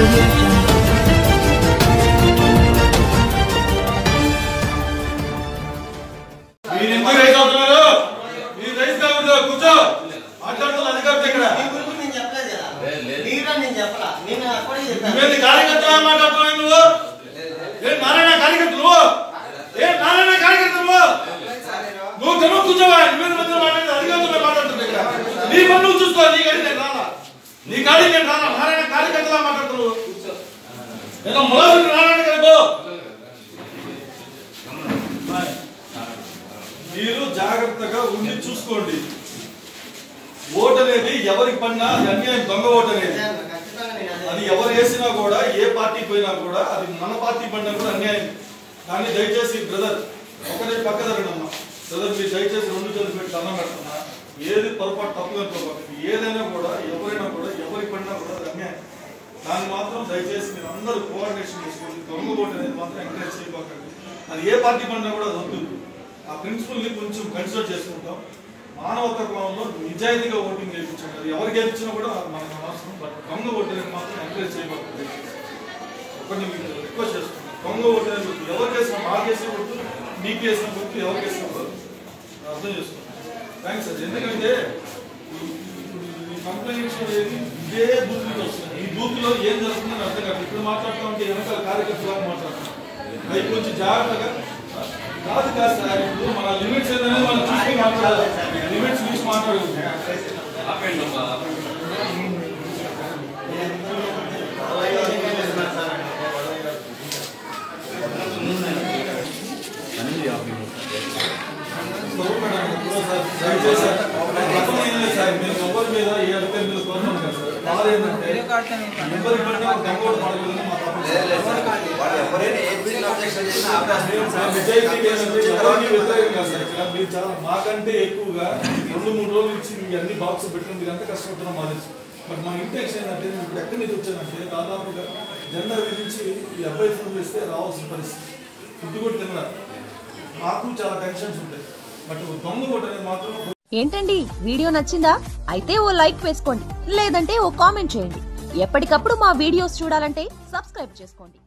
audio jungle. మీరు ఎందుకు rice అవుతున్నారు మీరు రైస్ కాకూడదు కూర్చో మాట్లాడుతున్న అధికారులు ఇక్కడ మీ గురించి నేను చెప్పలేదు కదా మీరా నేను చెప్పలా నేను అక్కడే చెప్పాను నువ్వేంది కార్యకర్తగా మాట్లాడుతున్నావు నువ్వు ఏ నారాయణ కార్యకర్త నువ్వు ఏ నారాయణ కార్యకర్త నువ్వు నువ్వు తెలుగు కూర్చోవా నువ్వేంది మధ్య మాట్లాడేది అధికారులతో మాట్లాడుతుంది ఇక్కడ నీ పని నువ్వు చూసుకో నీ కాడి నేను రానా నీ కాడి నేను రానా నారాయణ కార్యకర్తగా మాట్లాడుతున్నావు ఏదో మొదలు నారాయణ గారు పో. మీరు జాగ్రత్తగా ఉండి చూసుకోండి ఓటు అనేది ఎవరికి పడినా అది అన్యాయం దొంగ ఓటు అనేది ఖచ్చితంగా నేను అదే అది ఎవరు వేసినా కూడా ఏ పార్టీ పోయినా కూడా అది మన పార్టీ పడినా కూడా అన్యాయం కానీ దయచేసి బ్రదర్ ఒకటే పక్క జరగడమ్మా బ్రదర్ మీరు దయచేసి రెండు చేతులు పెట్టి దండం పెడుతున్నా ఏది పొరపాటు తప్పు అనుకోకండి ఏదైనా కూడా ఎవరైనా కూడా ఎవరికి పడినా కూడా అది అన్యాయం దాన్ని మాత్రం దయచేసి మీరు అందరూ కోఆర్డినేషన్ చేసుకోండి దొంగ ఓటు అనేది మాత్రం ఎంకరేజ్ చేయబోకండి అది ఏ పార్టీ పడినా కూడా అది వద్దు ఆ ప్రిన్సిపల్ ని కొంచెం కన్సిడర్ చేసుకుంటాం మానవత కోణంలో నిజాయితీగా ఓటింగ్ చేయించండి అది ఎవరు గెలిచినా కూడా మనకు అవసరం బట్ దొంగ ఓటు అనేది మాత్రం ఎంకరేజ్ చేయబోతుంది ఒకటి మీకు రిక్వెస్ట్ చేస్తున్నాను దొంగ ఓటు అనేది వద్దు. ఎవరు చేసినా మా కేసిన వద్దు మీకు చేసిన వద్దు ఎవరు చేసిన వద్దు అర్థం చేసుకోండి థ్యాంక్స్ సార్ ఎందుకంటే ఈ- ఇప్పుడు ఈ కంప్లైంట్స్ అనేది ఇదే బూత్ నుంచి వస్తున్నాయి ఈ బూత్ లో ఏం జరుగుతుందని అర్థం కాదు ఇప్పుడు మాట్లాడుతూ ఉంటే వెనకాల కార్యకర్తలాగా మాట్లాడుతున్నాం అవి కొంచెం జాగ్రత్తగా కాదు కాదు సార్ ఇప్పుడు మన లిమిట్స్ ఏంటనేది మనం చూసి మాట్లాడాలి లిమిట్స్ చూసి మాట్లాడుకుంటున్నాం దయచేసి గతం ఏం లేదు సార్ మీరు ఎవరి మీద ఏ అధికారి మీద కోరుతున్నాను కదా సార్ బాధ ఏంటంటే ఎవరి పడినా ఒక దొంగ ఓటు పడకూడదని మా తప్పదు సార్ నిజాయితీ ఏంటంటే ఎవరిని వ్యతిరేకం కాదు సార్ ఇక్కడ మీరు చాలా మాకంటే ఎక్కువగా రెండు మూడు రోజుల నుంచి మీ అన్ని బాక్స్ పెట్టుకుని మీరు ఎంత కష్టపడుతున్నాం మా తెలుసు బట్ మా ఇంటెన్షన్ ఏంటంటే నేను ఇప్పుడు ఎక్కడి నుంచి వచ్చానంటే దాదాపుగా జెండా విధించి ఈ అబ్బాయి ఫోన్ చేస్తే రావాల్సిన పరిస్థితి ఫుడ్ కూడా తిన్నారు మాకు చాలా టెన్షన్స్ ఉంటాయి బట్ దొంగ కొట్టు అనేది మాత్రం ఏంటండి వీడియో నచ్చిందా అయితే ఓ లైక్ వేసుకోండి లేదంటే ఓ కామెంట్ చేయండి ఎప్పటికప్పుడు మా వీడియోస్ చూడాలంటే సబ్స్క్రైబ్ చేసుకోండి